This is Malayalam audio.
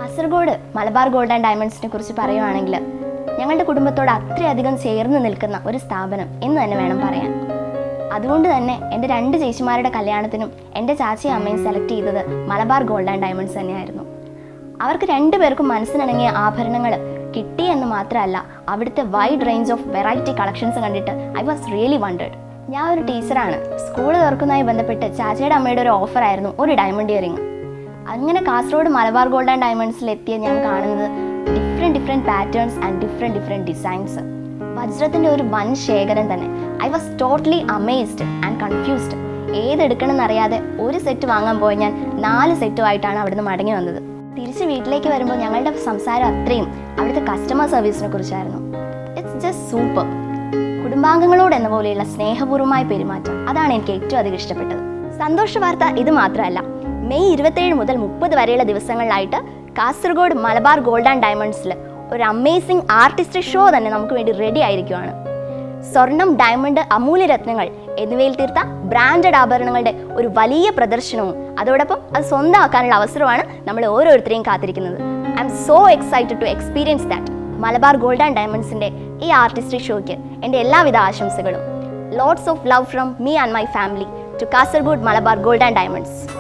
കാസർഗോഡ് മലബാർ ഗോൾഡ് ആൻഡ് ഡയമണ്ട്സിനെ കുറിച്ച് പറയുവാണെങ്കിൽ ഞങ്ങളുടെ കുടുംബത്തോട് അത്രയധികം ചേർന്ന് നിൽക്കുന്ന ഒരു സ്ഥാപനം എന്ന് തന്നെ വേണം പറയാൻ അതുകൊണ്ട് തന്നെ എൻ്റെ രണ്ട് ചേച്ചിമാരുടെ കല്യാണത്തിനും എൻ്റെ ചാച്ചിയും അമ്മയും സെലക്ട് ചെയ്തത് മലബാർ ഗോൾഡ് ആൻഡ് ഡയമണ്ട്സ് തന്നെയായിരുന്നു അവർക്ക് രണ്ടുപേർക്കും മനസ്സിനിണങ്ങിയ ആഭരണങ്ങൾ കിട്ടി എന്ന് മാത്രമല്ല അവിടുത്തെ wide range of variety collections കണ്ടിട്ട് ഐ വാസ് റിയലി വണ്ടേഡ് ഞാൻ ഒരു ടീച്ചറാണ് സ്കൂൾ തുറക്കുന്നതുമായി ബന്ധപ്പെട്ട് ചാച്ചയുടെ അമ്മയുടെ ഒരു ഓഫർ ആയിരുന്നു ഒരു ഡയമണ്ട് ഇയറിംഗ് അങ്ങനെ കാസർഗോഡ് മലബാർ ഗോൾഡ് ആൻഡ് ഡയമണ്ട്സിൽ എത്തിയ ഞാൻ കാണുന്നത് different different patterns and different different designs വജ്രത്തിൻ്റെ ഒരു വൻ ശേഖരം തന്നെ I was totally amazed and confused ഏതെടുക്കണമെന്ന് അറിയാതെ ഒരു സെറ്റ് വാങ്ങാൻ പോയി ഞാൻ നാല് സെറ്റുമായിട്ടാണ് അവിടുന്ന് മടങ്ങി വന്നത് തിരിച്ച് വീട്ടിലേക്ക് വരുമ്പോൾ ഞങ്ങളുടെ സംസാരം അത്രയും അവിടുത്തെ കസ്റ്റമർ സർവീസിനെ കുറിച്ചായിരുന്നു ഇറ്റ്സ് ജസ്റ്റ് സൂപ്പർ കുടുംബാംഗങ്ങളോട് എന്ന പോലെയുള്ള സ്നേഹപൂർവ്വമായ പെരുമാറ്റം അതാണ് എനിക്ക് ഏറ്റവും അധികം ഇഷ്ടപ്പെട്ടത് സന്തോഷ വാർത്ത ഇത് മാത്രമല്ല മെയ് ഇരുപത്തേഴ് മുതൽ മുപ്പത് വരെയുള്ള ദിവസങ്ങളിലായിട്ട് കാസർഗോഡ് മലബാർ ഗോൾഡ് ആൻഡ് ഡയമണ്ട്സിൽ ഒരു അമേസിംഗ് ആർട്ടിസ്റ്റ് ഷോ തന്നെ നമുക്ക് വേണ്ടി റെഡി ആയിരിക്കുവാണ് സ്വർണം ഡയമണ്ട് അമൂല്യരത്നങ്ങൾ എന്നിവയിൽ തീർത്ത ബ്രാൻഡഡ് ആഭരണങ്ങളുടെ ഒരു വലിയ പ്രദർശനവും അതോടൊപ്പം അത് സ്വന്തമാക്കാനുള്ള അവസരമാണ് നമ്മൾ ഓരോരുത്തരെയും കാത്തിരിക്കുന്നത് I'm so excited to experience that Malabar gold and ഡയമണ്ട്സിൻ്റെ ഈ ആർട്ടിസ്ട്രി ഷോയ്ക്ക് എൻ്റെ എല്ലാവിധ ആശംസകളും lots of love from me and my family to Kasaragod Malabar gold and diamonds